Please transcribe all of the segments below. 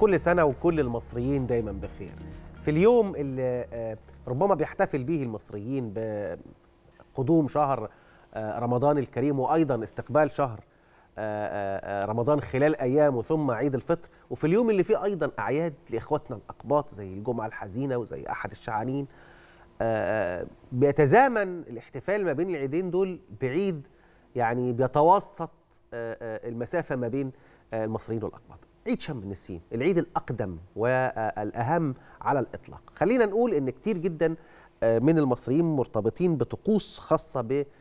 كل سنة وكل المصريين دايما بخير في اليوم اللي آه، ربما بيحتفل به المصريين بقدوم شهر آه، رمضان الكريم وأيضا استقبال شهر آه، آه، آه، رمضان خلال أيامه ثم عيد الفطر وفي اليوم اللي فيه أيضا أعياد لإخواتنا الأقباط زي الجمعة الحزينة وزي أحد الشعانين آه، بيتزامن الاحتفال ما بين العيدين دول بعيد يعني بيتوسط آه، آه، المسافة ما بين آه، المصريين والأقباط عيد شم النسيم العيد الأقدم والأهم على الإطلاق خلينا نقول إن كتير جدا آه، من المصريين مرتبطين بطقوس خاصة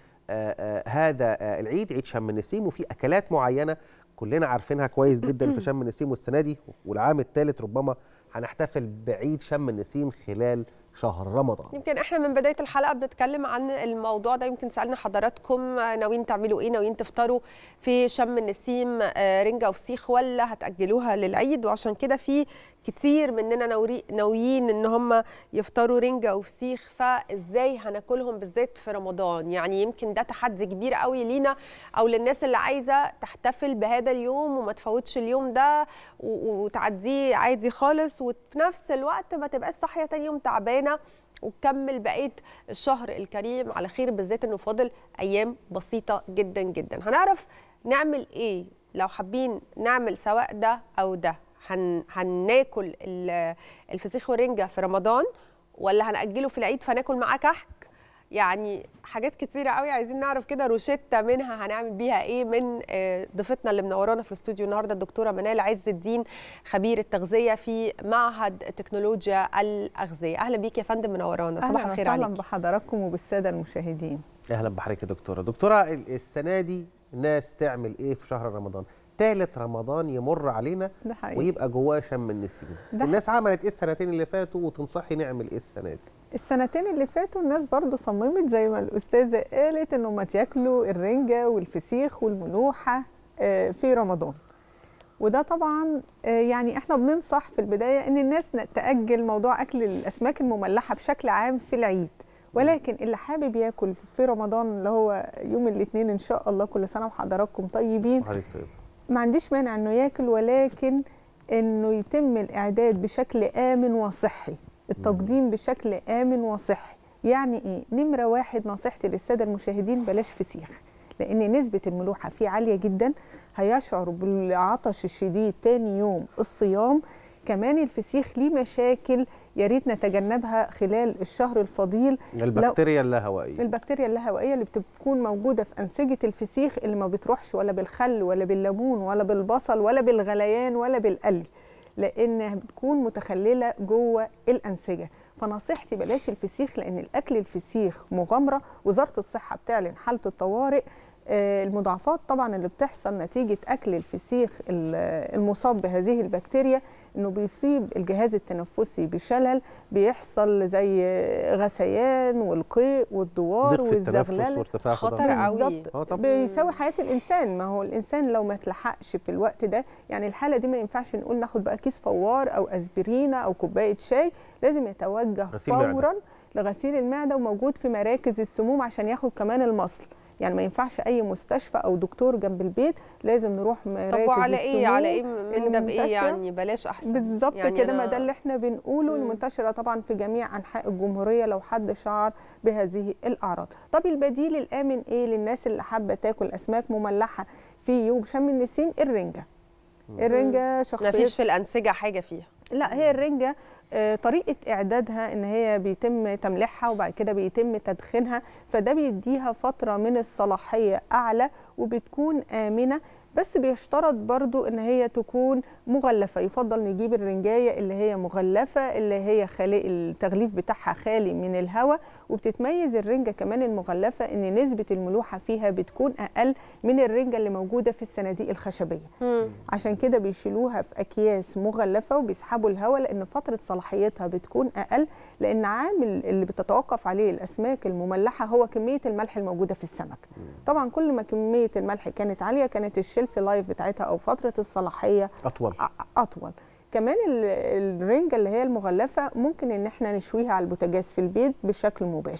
بهذا العيد عيد شم النسيم وفي أكلات معينة كلنا عارفينها كويس جدا في شم النسيم والسنة دي والعام الثالث ربما هنحتفل بعيد شم النسيم خلال شهر رمضان يمكن احنا من بدايه الحلقه بنتكلم عن الموضوع ده يمكن سالنا حضراتكم ناويين تعملوا ايه ناويين تفطروا في شم النسيم آه، رنجه وفسيخ ولا هتاجلوها للعيد وعشان كده في كتير مننا ناوري- ناويين ان هم يفطروا رنجه وفسيخ فازاي هناكلهم بالذات في رمضان يعني يمكن ده تحدي كبير قوي لينا او للناس اللي عايزه تحتفل بهذا اليوم وما تفوتش اليوم ده و- وتعديه عادي خالص وفي نفس الوقت ما تبقاش صاحيه تاني يوم تعبانه وتكمل بقيه الشهر الكريم على خير بالذات انه فاضل ايام بسيطه جدا جدا هنعرف نعمل ايه لو حابين نعمل سواء ده او ده هن... هناكل ال- الفسيخ والرنجه في رمضان ولا هنأجله في العيد فناكل معاه كحك يعني حاجات كتيرة قوي عايزين نعرف كده روشتة منها هنعمل بيها ايه من آه، ضيفتنا اللي منورانا في الاستوديو النهارده الدكتورة منال عز الدين خبير التغذية في معهد تكنولوجيا الأغذية أهلا بيك يا فندم منورانا صباح اهلا الخير وسهلا عليك بحضراتكم وبالساده المشاهدين اهلا بحضرتك يا دكتوره دكتوره ال- السنه دي الناس تعمل ايه في شهر رمضان ثالث رمضان يمر علينا ده حقيقي ويبقى جواه شم النسيم ده الناس عملت ايه السنتين اللي فاتوا وتنصحي نعمل ايه السنه دي السنتين اللي فاتوا الناس برضو صممت زي ما الاستاذه قالت انه ما ياكلوا الرنجه والفسيخ والملوحه آه، في رمضان وده طبعا آه، يعني احنا بننصح في البدايه ان الناس ن- تاجل موضوع اكل الاسماك المملحه بشكل عام في العيد ولكن اللي حابب ياكل في رمضان اللي هو يوم الاثنين ان شاء الله كل سنه وحضراتكم طيبين حضرتك طيب ما عنديش مانع انه ياكل ولكن انه يتم الاعداد بشكل امن وصحي التقديم بشكل امن وصحي يعني ايه نمره واحد نصيحتي للساده المشاهدين بلاش فسيخ لان نسبه الملوحه فيه عاليه جدا هيشعر بالعطش الشديد تاني يوم الصيام كمان الفسيخ ليه مشاكل يا ريت نتجنبها خلال الشهر الفضيل البكتيريا اللاهوائيه البكتيريا اللاهوائيه اللي بتكون موجوده في انسجه الفسيخ اللي ما بتروحش ولا بالخل ولا بالليمون ولا بالبصل ولا بالغليان ولا بالقلي لانها بتكون متخلله جوه الانسجه فنصيحتي بلاش الفسيخ لان الاكل الفسيخ مغامره وزاره الصحه بتعلن حاله الطوارئ آه، المضاعفات طبعا اللي بتحصل نتيجه اكل الفسيخ ال- المصاب بهذه البكتيريا انه بيصيب الجهاز التنفسي بشلل بيحصل زي غثيان والقيء والدوار ضيق في التنفس والزغلله وارتفاع خطر ضغط. قوي. بالظبط اه طبعا بيساوي حياه الانسان ما هو الانسان لو ما اتلحقش في الوقت ده يعني الحاله دي ما ينفعش نقول ناخد بقى كيس فوار او اسبرينا او كوبايه شاي لازم يتوجه غسيل معدة. فورا لغسيل المعده وموجود في مراكز السموم عشان ياخد كمان المصل يعني ما ينفعش اي مستشفى او دكتور جنب البيت لازم نروح مراكز طب وعلى ايه السموم على ايه من ده بايه المنتشرة. يعني بلاش احسن بالظبط يعني كده أنا- ما ده اللي احنا بنقوله مم. المنتشره طبعا في جميع انحاء الجمهوريه لو حد شعر بهذه الاعراض طب البديل الامن ايه للناس اللي حابه تاكل اسماك مملحه في يوم شم النسيم الرنجه الرنجه ما شخصيه فيش في الانسجه حاجه فيها لا هي الرنجة آه، طريقة إعدادها إن هي بيتم تمليحها وبعد كده بيتم تدخينها فده بيديها فترة من الصلاحية أعلى وبتكون آمنة بس بيشترط برضو إن هي تكون مغلفة يفضل نجيب الرنجاية اللي هي مغلفة اللي هي خالي التغليف بتاعها خالي من الهواء وبتتميز الرنجة كمان المغلفة إن نسبة الملوحة فيها بتكون أقل من الرنجة اللي موجودة في الصناديق الخشبية مم. عشان كده بيشيلوها في اكياس مغلفه وبيسحبوا الهواء لان فتره صلاحيتها بتكون اقل لان عامل اللي بتتوقف عليه الاسماك المملحه هو كميه الملح الموجوده في السمك طبعا كل ما كميه الملح كانت عاليه كانت الشيلف لايف بتاعتها او فتره الصلاحيه اطول أ- اطول كمان ال- الرنجه اللي هي المغلفه ممكن ان احنا نشويها على البوتاجاز في البيت بشكل مباشر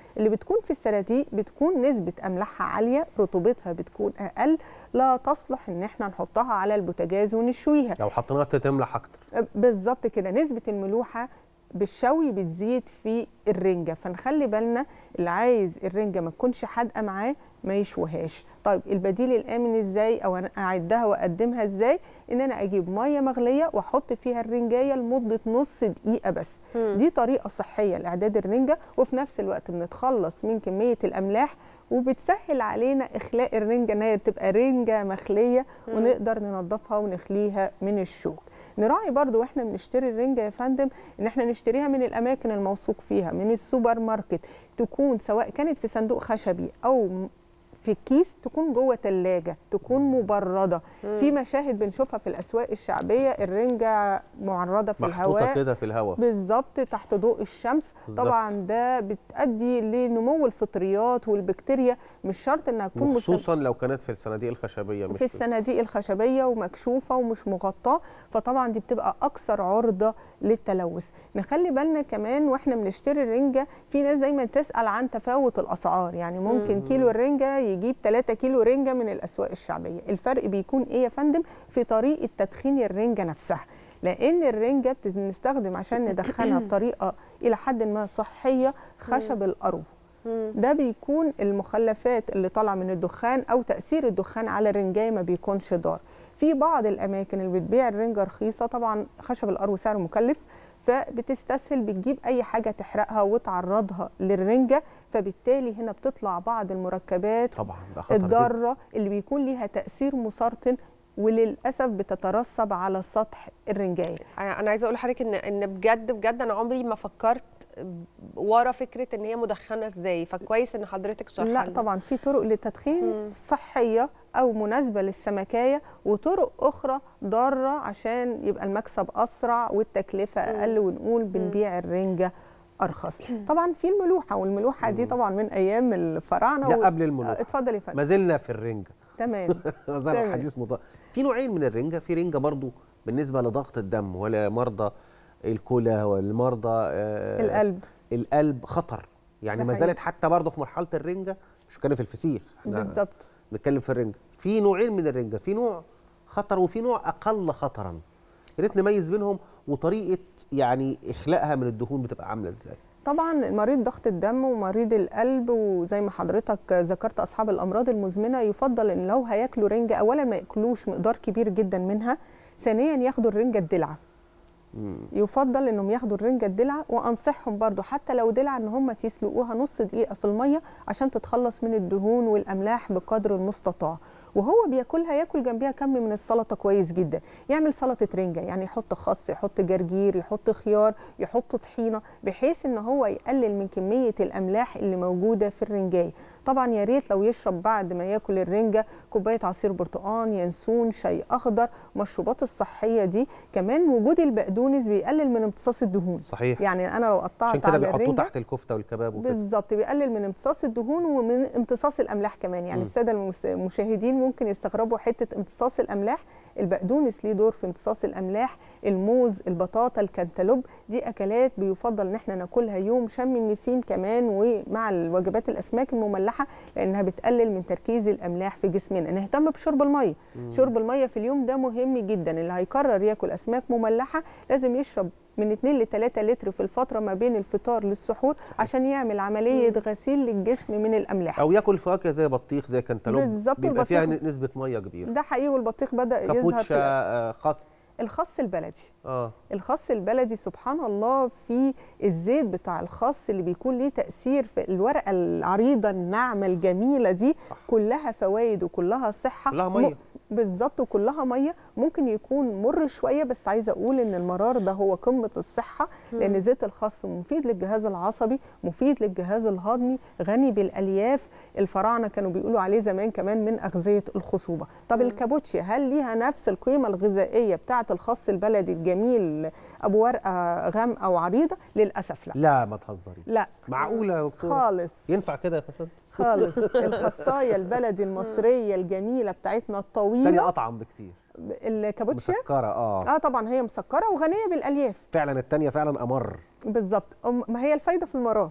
اللي بتكون في الصناديق بتكون نسبه املاحها عاليه رطوبتها بتكون اقل لا تصلح ان احنا نحطها على البوتاجاز ونشويها لو حطيناها تملح اكتر بالظبط كده نسبه الملوحه بالشوي بتزيد في الرنجه فنخلي بالنا اللي عايز الرنجه ما تكونش حادقه معاه ما يشوهاش طيب البديل الامن ازاي او انا اعدها واقدمها ازاي ان انا اجيب ميه مغليه واحط فيها الرنجايه لمده نص دقيقه بس مم. دي طريقه صحيه لاعداد الرنجه وفي نفس الوقت بنتخلص من كميه الاملاح وبتسهل علينا اخلاء الرنجه ان هي تبقى رنجه مخليه مم. ونقدر ننظفها ونخليها من الشوك نراعي برضو واحنا بنشتري الرنجة يا فندم ان احنا نشتريها من الاماكن الموثوق فيها من السوبر ماركت تكون سواء كانت في صندوق خشبي او م- في الكيس تكون جوه تلاجة تكون مبردة في مشاهد بنشوفها في الاسواق الشعبية الرنجة معرضة في محطوطه الهواء كده في الهواء بالظبط تحت ضوء الشمس بالظبط. طبعا ده بتؤدي لنمو الفطريات والبكتيريا مش شرط انها تكون مسببة وخصوصا لو كانت في الصناديق الخشبيه مش في الصناديق الخشبيه ومكشوفه ومش مغطاه فطبعا دي بتبقى اكثر عرضه للتلوث نخلي بالنا كمان واحنا بنشتري الرنجه في ناس دايما تسال عن تفاوت الاسعار يعني ممكن مم. كيلو الرنجه يجيب 3 كيلو رنجه من الاسواق الشعبيه الفرق بيكون ايه يا فندم في طريقه تدخين الرنجه نفسها لان الرنجه بتز- بنستخدم عشان ندخنها بطريقه الى حد ما صحيه خشب القرو مم. ده بيكون المخلفات اللي طالعه من الدخان او تاثير الدخان على الرنجايه ما بيكونش ضار في بعض الاماكن اللي بتبيع الرنجه رخيصه طبعا خشب القرو سعره مكلف فبتستسهل بتجيب اي حاجه تحرقها وتعرضها للرنجه فبالتالي هنا بتطلع بعض المركبات طبعا ده خطر جدا الضاره اللي بيكون ليها تاثير مسرطن وللاسف بتترسب على سطح الرنجايه انا عايزه اقول لحضرتك ان ان بجد بجد انا عمري ما فكرت ورا فكره ان هي مدخنه ازاي فكويس ان حضرتك شرحها لا لنا. طبعا في طرق للتدخين مم. صحيه او مناسبه للسمكايه وطرق اخرى ضاره عشان يبقى المكسب اسرع والتكلفه مم. اقل ونقول بنبيع الرنجه ارخص طبعا في الملوحه والملوحه دي مم. طبعا من ايام الفراعنه لا و- قبل آه، الملوحه اتفضل يا فندم ما زلنا في الرنجه تمام زي تمام. الحديث مضاد في نوعين من الرنجه في رنجه برضو بالنسبه لضغط الدم ولا مرضى الكلى والمرضى آه، القلب القلب خطر يعني ده ما حقيقي. زالت حتى برضه في مرحله الرنجه مش بنتكلم في الفسيخ احنا بالظبط بنتكلم في الرنجه في نوعين من الرنجه في نوع خطر وفي نوع اقل خطرا يا ريت نميز بينهم وطريقه يعني اخلاقها من الدهون بتبقى عامله ازاي طبعا مريض ضغط الدم ومريض القلب وزي ما حضرتك ذكرت اصحاب الامراض المزمنه يفضل ان لو هياكلوا رنجه اولا ما ياكلوش مقدار كبير جدا منها ثانيا ياخدوا الرنجه الدلعه مم. يفضل انهم ياخدوا الرنجه الدلعه وانصحهم برضو حتى لو دلعه ان هم يسلقوها نص دقيقه في الميه عشان تتخلص من الدهون والاملاح بقدر المستطاع وهو بياكلها ياكل جنبيها كم من السلطه كويس جدا يعمل سلطه رنجه يعني يحط خس يحط جرجير يحط خيار يحط طحينه بحيث ان هو يقلل من كميه الاملاح اللي موجوده في الرنجايه طبعا يا ريت لو يشرب بعد ما ياكل الرنجه كوبايه عصير برتقان ينسون شاي اخضر المشروبات الصحيه دي كمان وجود البقدونس بيقلل من امتصاص الدهون صحيح يعني انا لو قطعت عشان كده على بيحطوه الرنجة تحت الكفته والكباب وكده بالظبط بيقلل من امتصاص الدهون ومن امتصاص الاملاح كمان يعني مم. الساده المس- المشاهدين ممكن يستغربوا حته امتصاص الاملاح البقدونس ليه دور في امتصاص الاملاح الموز البطاطا الكنتالوب دي اكلات بيفضل ان احنا ناكلها يوم شم النسيم كمان ومع الوجبات الاسماك المملحه لانها بتقلل من تركيز الاملاح في جسمنا نهتم بشرب الميه شرب الميه في اليوم ده مهم جدا اللي هيقرر ياكل اسماك مملحه لازم يشرب من 2 ل 3 لتر في الفتره ما بين الفطار للسحور عشان يعمل عمليه غسيل للجسم من الاملاح او ياكل فواكه زي بطيخ زي كنتالوب بالظبط، بيبقى فيها البطيخ. نسبه ميه كبيره ده حقيقي والبطيخ بدا يظهر كابوتشا في آه، خس الخس البلدي اه الخس البلدي سبحان الله في الزيت بتاع الخس اللي بيكون ليه تأثير في الورقة العريضة الناعمة الجميلة دي صح. كلها فوائد وكلها صحة كلها م- ميه بالظبط وكلها ميه ممكن يكون مر شويه بس عايزه اقول ان المرار ده هو قمه الصحه لان زيت الخس مفيد للجهاز العصبي مفيد للجهاز الهضمي غني بالالياف الفراعنه كانوا بيقولوا عليه زمان كمان من اغذيه الخصوبه طب مم. الكابوتشي هل ليها نفس القيمه الغذائيه بتاعه الخس البلدي الجميل ابو ورقه غامقه وعريضه للاسف لا لا ما تهزري لا معقوله يا دكتور خالص ينفع كده يا فندم خالص الخصايه البلدي المصريه الجميله بتاعتنا الثانيه الطويله اطعم بكتير الكابوتشا مسكره اه اه طبعا هي مسكره وغنيه بالالياف فعلا الثانيه فعلا امر بالظبط أم- ما هي الفايده في المرار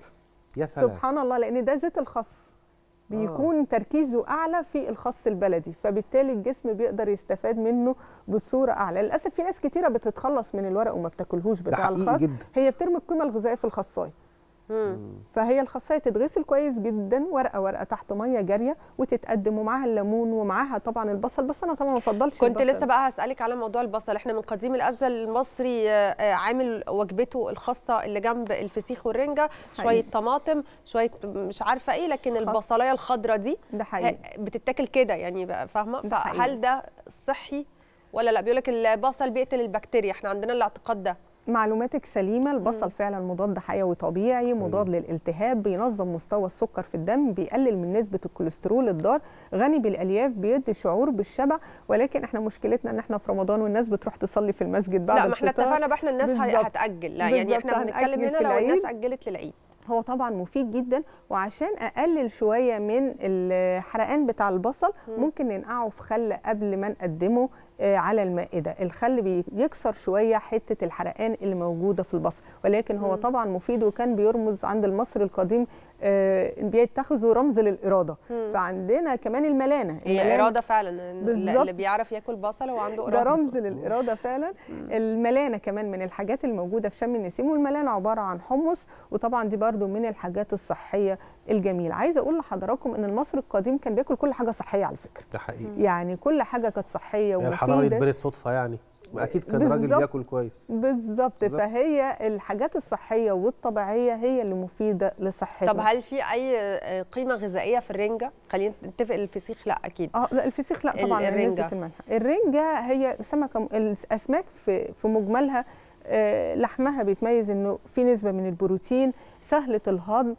يا سلام سبحان الله لان ده زيت الخس بيكون تركيزه اعلى في الخس البلدي فبالتالي الجسم بيقدر يستفاد منه بصوره اعلى للاسف في ناس كتيره بتتخلص من الورق وما بتاكلهوش ده بتاع حقيقي الخس جدا هي بترمي القيمه الغذائيه في الخصايه مم. فهي الخاصيه تتغسل كويس جدا ورقه ورقه تحت ميه جاريه وتتقدم ومعاها الليمون ومعاها طبعا البصل بس انا طبعا ما بفضلش كنت البصل. لسه بقى هسألك على موضوع البصل احنا من قديم الأزل المصري آه، آه، عامل وجبته الخاصة اللي جنب الفسيخ والرنجة شوية حقيقي. طماطم شوية مش عارفة ايه لكن البصلاية الخضراء دي ده حقيقي ه- بتتاكل كده يعني بقى فاهمة ده حقيقي. فهل ده صحي ولا لا بيقول لك البصل بيقتل البكتيريا احنا عندنا الاعتقاد ده معلوماتك سليمه البصل فعلا مضاد حيوي طبيعي مضاد للالتهاب بينظم مستوى السكر في الدم بيقلل من نسبه الكوليسترول الضار غني بالالياف بيدي شعور بالشبع ولكن احنا مشكلتنا ان احنا في رمضان والناس بتروح تصلي في المسجد بعد لا ما احنا الفطار. اتفقنا بقى احنا الناس ه- بالظبط. هتأجل لا يعني بالظبط، احنا بنتكلم هنأجل هنا في لو الناس العيد. أجلت للعيد هو طبعا مفيد جدا وعشان اقلل شويه من الحرقان بتاع البصل مم. ممكن ننقعه في خل قبل ما نقدمه آه، على المائده الخل بيكسر شويه حته الحرقان اللي موجوده في البصل ولكن هو مم. طبعا مفيد وكان بيرمز عند المصري القديم آه، بيتخذوا رمز للإرادة مم. فعندنا كمان الملانة هي الملانة إرادة فعلا إن بالظبط. اللي بيعرف ياكل بصل هو عنده ده إرادة رمز للإرادة فعلا الملانة كمان من الحاجات الموجودة في شم النسيم والملانة عبارة عن حمص وطبعا دي برضو من الحاجات الصحية الجميلة عايزة أقول لحضراتكم إن المصري القديم كان بياكل كل حاجة صحية على فكرة ده حقيقي يعني كل حاجة كانت صحية هي الحضاره ومفيدة اتبنت صدفه يعني ما اكيد كان راجل بالظبط. بياكل كويس بالظبط بالظبط. فهي الحاجات الصحية والطبيعية هي اللي مفيدة لصحتنا طب هل في أي قيمة غذائية في الرنجة؟ خلينا نتفق الفسيخ لا أكيد اه لا الفسيخ لا ال- طبعا الرنجة. نسبة الملح الرنجة هي سمكة الأسماك في في مجملها آه، لحمها بيتميز انه في نسبة من البروتين سهلة الهضم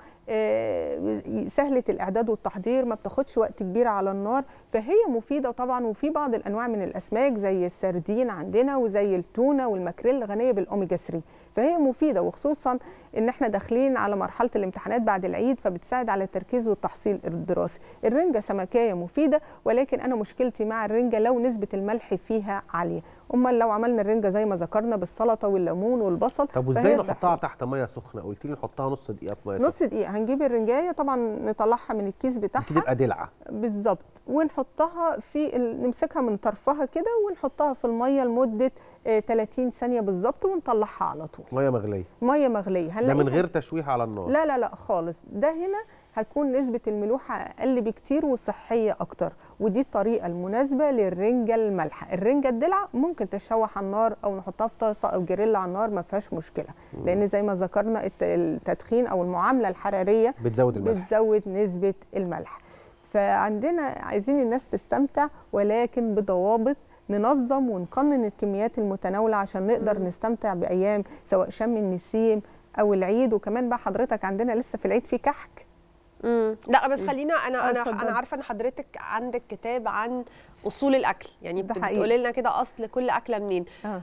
آه، سهلة الإعداد والتحضير ما بتاخدش وقت كبير على النار فهي مفيدة طبعا وفي بعض الأنواع من الأسماك زي السردين عندنا وزي التونة والماكريل غنية بالأوميجا 3 فهي مفيدة وخصوصا ان احنا داخلين على مرحلة الامتحانات بعد العيد فبتساعد على التركيز والتحصيل الدراسي الرنجة سمكية مفيدة ولكن انا مشكلتي مع الرنجة لو نسبة الملح فيها عالية امال لو عملنا الرنجة زي ما ذكرنا بالسلطة والليمون والبصل طب وازاي فهي نحطها صحية. تحت ميه سخنه قلت لي نحطها نص دقيقه في ميه سخنه نص دقيقة هنجيب الرنجاية طبعا نطلعها من الكيس بتاعها تبقى دلعه بالظبط ونحطها في ال- نمسكها من طرفها كده ونحطها في المية لمدة آه، 30 ثانية بالظبط ونطلعها على طول ميه مغليه مية مغلية ده من هنلاقيها غير تشويح على النار لا لا لا خالص ده هنا هتكون نسبة الملوحة أقل بكتير وصحية أكتر ودي الطريقة المناسبة للرنجة المالحة الرنجة الدلع ممكن تشوح على النار أو نحطها في طاسة أو جريلا على النار ما فيهاش مشكلة لأن زي ما ذكرنا الت- التدخين أو المعاملة الحرارية بتزود الملح بتزود نسبة الملح فعندنا عايزين الناس تستمتع ولكن بضوابط ننظم ونقنن الكميات المتناولة عشان نقدر مم. نستمتع بأيام سواء شم النسيم أو العيد وكمان بقى حضرتك عندنا لسه في العيد في كحك مم. لا بس خلينا انا آه، انا اتفضلي. انا عارفه ان حضرتك عندك كتاب عن اصول الاكل يعني ده بت- حقيقي. بتقولي لنا كده اصل كل اكله منين آه.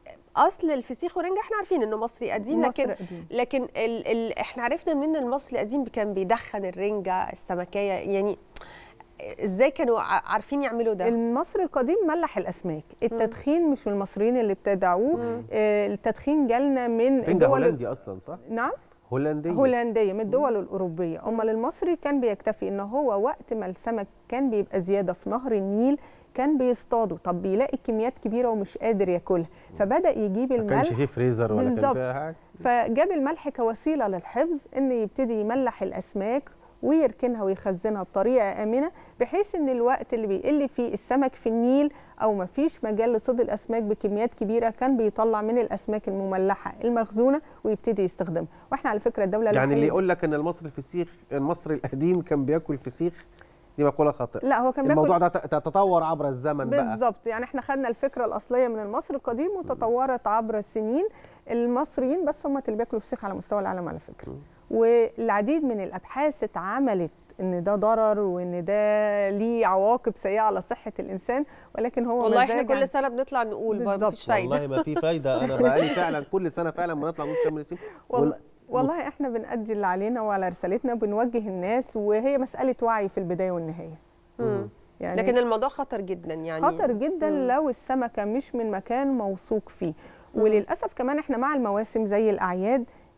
اصل الفسيخ والرنجة احنا عارفين انه مصري قديم لكن مصر قديم. لكن ال ال احنا عرفنا منين إن المصري القديم كان بيدخن الرنجة السمكية يعني ازاي كانوا ع- عارفين يعملوا ده المصري القديم ملح الأسماك التدخين مش من المصريين اللي ابتدعوه مم. آه، التدخين جالنا من رنجه الدول هولندي اصلا صح نعم هولنديه هولنديه من الدول الاوروبيه امال المصري كان بيكتفي ان هو وقت ما السمك كان بيبقى زياده في نهر النيل كان بيصطاده طب بيلاقي كميات كبيره ومش قادر ياكلها فبدا يجيب ما كانش الملح فيه فريزر ولا كان بالظبط. فيها حاجه فجاب الملح كوسيله للحفظ ان يبتدي يملح الاسماك ويركنها ويخزنها بطريقه امنه بحيث ان الوقت اللي بيقل فيه السمك في النيل او ما فيش مجال لصيد الاسماك بكميات كبيره كان بيطلع من الاسماك المملحه المخزونه ويبتدي يستخدمها واحنا على فكره الدوله يعني اللي الوحيدة- يقول لك ان المصري الفسيخ المصري القديم كان بياكل فسيخ دي مقوله خاطئه لا هو كان الموضوع بياكل ده ت- تطور عبر الزمن بقى بالظبط يعني احنا خدنا الفكره الاصليه من المصري القديم وتطورت عبر السنين المصريين بس هم اللي بياكلوا فسيخ على مستوى العالم على فكره والعديد من الابحاث اتعملت ان ده ضرر وان ده ليه عواقب سيئه على صحه الانسان ولكن هو والله احنا مزاج كل عن- سنه بنطلع نقول ما بالظبط. فيش فايده والله ما في فايده انا بقالي فعلا كل سنه فعلا بنطلع نقول شم النسيم والله والله احنا بنأدي اللي علينا وعلى رسالتنا بنوجه الناس وهي مساله وعي في البدايه والنهايه مم. يعني لكن الموضوع خطر جدا يعني خطر جدا مم. لو السمكه مش من مكان موثوق فيه وللاسف كمان احنا مع المواسم زي الاعياد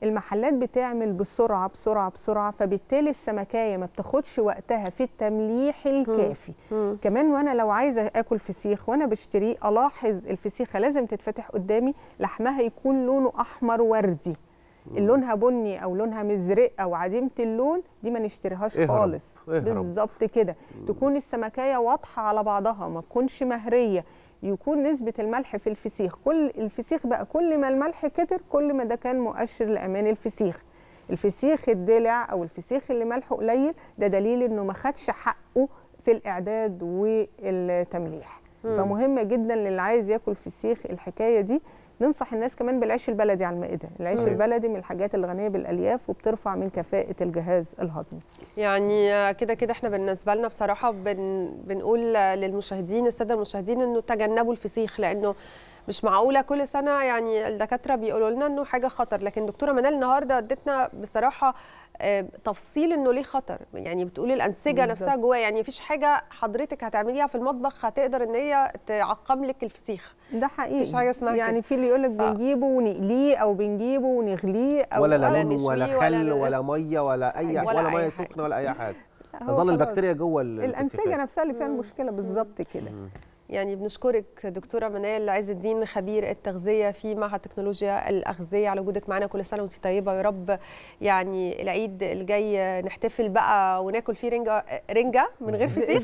المحلات بتعمل بسرعه بسرعه بسرعه فبالتالي السمكايه ما بتاخدش وقتها في التمليح الكافي مم. كمان وانا لو عايزه اكل فسيخ وانا بشتريه الاحظ الفسيخه لازم تتفتح قدامي لحمها يكون لونه احمر وردي لونها بني او لونها مزرق او عديمه اللون دي ما نشتريهاش اهرب، خالص اهرب. بالظبط كده تكون السمكايه واضحه على بعضها ما تكونش مهريه يكون نسبة الملح في الفسيخ كل الفسيخ بقى كل ما الملح كتر كل ما ده كان مؤشر لأمان الفسيخ الفسيخ الدلع أو الفسيخ اللي ملحه قليل ده دليل إنه ما خدش حقه في الإعداد والتمليح مم. فمهمة جدا للي عايز ياكل فسيخ الحكاية دي ننصح الناس كمان بالعيش البلدي على المائدة العيش مم. البلدي من الحاجات الغنية بالألياف وبترفع من كفاءة الجهاز الهضمي يعني كده كده احنا بالنسبه لنا بصراحه بن بنقول للمشاهدين الساده المشاهدين انه تجنبوا الفسيخ لانه مش معقوله كل سنه يعني الدكاتره بيقولوا لنا انه حاجه خطر لكن دكتوره منال النهارده ادتنا بصراحه آه، تفصيل انه ليه خطر يعني بتقول الانسجه بالظبط. نفسها جواه يعني مفيش حاجه حضرتك هتعمليها في المطبخ هتقدر ان هي تعقم لك الفسيخ ده حقيقي مفيش حاجة اسمها يعني كده. في اللي يقول لك ف- بنجيبه ونقليه او بنجيبه ونغليه او ولا ولا ليمون ولا نشويه خل ولا- ولا ميه ولا اي ولا ولا أي ميه حاجة. سخنه ولا اي حاجه هو تظل خلاص. البكتيريا جوه الانسجه الفسيخات. نفسها اللي فيها المشكله بالظبط كده يعني بنشكرك دكتوره منال عز الدين خبير التغذيه في معهد تكنولوجيا الاغذيه على وجودك معنا كل سنه وانت طيبه يا رب يعني العيد الجاي نحتفل بقى وناكل فيه رنجه رنجه من غير فسيخ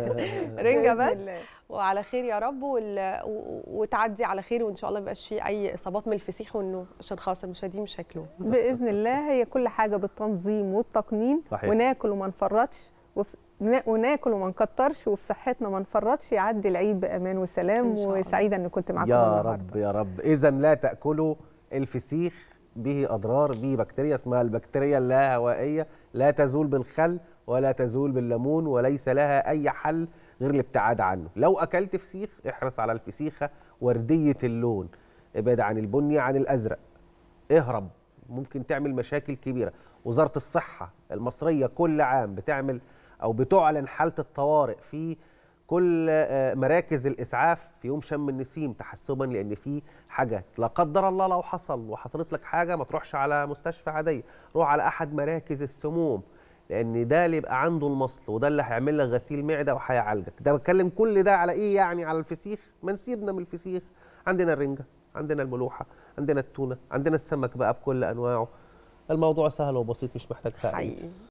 رنجه بإذن بس الله. وعلى خير يا رب وال... و- وتعدي على خير وان شاء الله ما يبقاش فيه اي اصابات من الفسيخ وانه عشان خلاص المشاهدين مش هياكلوه باذن الله هي كل حاجه بالتنظيم والتقنين صحيح. وناكل وما نفرطش وفي- نا- وناكل وما نكترش وفي صحتنا ما نفرطش يعدي العيد بامان وسلام إن شاء الله. وسعيده ان كنت معاكم يا النهارده رب يا رب اذا لا تاكلوا الفسيخ به اضرار به بكتيريا اسمها البكتيريا اللاهوائيه لا تزول بالخل ولا تزول بالليمون وليس لها اي حل غير الابتعاد عنه لو اكلت فسيخ احرص على الفسيخه ورديه اللون ابعد عن البني عن الازرق اهرب ممكن تعمل مشاكل كبيره وزاره الصحه المصريه كل عام بتعمل او بتعلن حاله الطوارئ في كل آه، مراكز الاسعاف في يوم شم النسيم تحسبا لان في حاجات لا قدر الله لو حصل وحصلت لك حاجه ما تروحش على مستشفى عاديه روح على احد مراكز السموم لان ده اللي يبقى عنده المصل وده اللي هيعمل لك غسيل معده وهيعالجك ده بتكلم كل ده على ايه يعني على الفسيخ ما نسيبنا من الفسيخ عندنا الرنجه عندنا الملوحه عندنا التونه عندنا السمك بقى بكل انواعه الموضوع سهل وبسيط مش محتاج تعقيد حقيقي